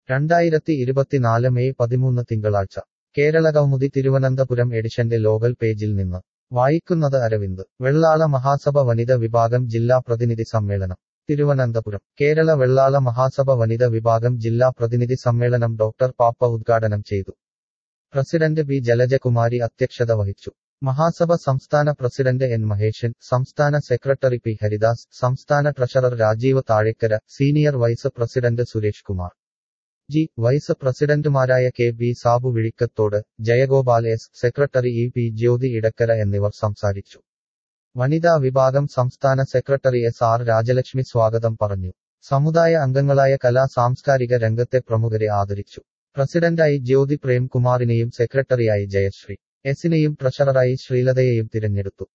രണ്ടായിരത്തി ഇരുപത്തിനാല് മെയ് പതിമൂന്ന് തിങ്കളാഴ്ച കേരളകൗമുദി തിരുവനന്തപുരം എഡിഷന്റെ ലോകൽ പേജിൽ നിന്ന് വായിക്കുന്നത് അരവിന്ദ് വെള്ളാള മഹാസഭ വനിത വിഭാഗം ജില്ലാ പ്രതിനിധി സമ്മേളനം തിരുവനന്തപുരം കേരള വെള്ളാള മഹാസഭ വനിത വിഭാഗം ജില്ലാ പ്രതിനിധി സമ്മേളനം ഡോക്ടർ പാപ്പ ഉദ്ഘാടനം ചെയ്തു പ്രസിഡന്റ് ബി ജലജകുമാരി അധ്യക്ഷത വഹിച്ചു മഹാസഭ സംസ്ഥാന പ്രസിഡന്റ് എൻ മഹേശൻ സംസ്ഥാന സെക്രട്ടറി പി ഹരിദാസ് സംസ്ഥാന treasurer Rajeev Thazhekkara senior vice president Suresh Kumar G vice പ്രസിഡന്റുമാരായ K B Sabu Vizhikkathode Jayagopal S secretary E P Jyothi Edakkara എന്നിവർ സംസാരിച്ചു വനിതാ വിഭാഗം സംസ്ഥാന സെക്രട്ടറി എസ് ആർ രാജലക്ഷ്മി സ്വാഗതം പറഞ്ഞു സമുദായ അംഗങ്ങളായ കലാ സാംസ്കാരിക രംഗത്തെ പ്രമുഖരെ ആദരിച്ചു പ്രസിഡന്റായി ജ്യോതി പ്രേംകുമാറിനെയും സെക്രട്ടറിയായി ജയശ്രീ എസിനെയും ട്രഷററായി ശ്രീലതയെയും തിരഞ്ഞെടുത്തു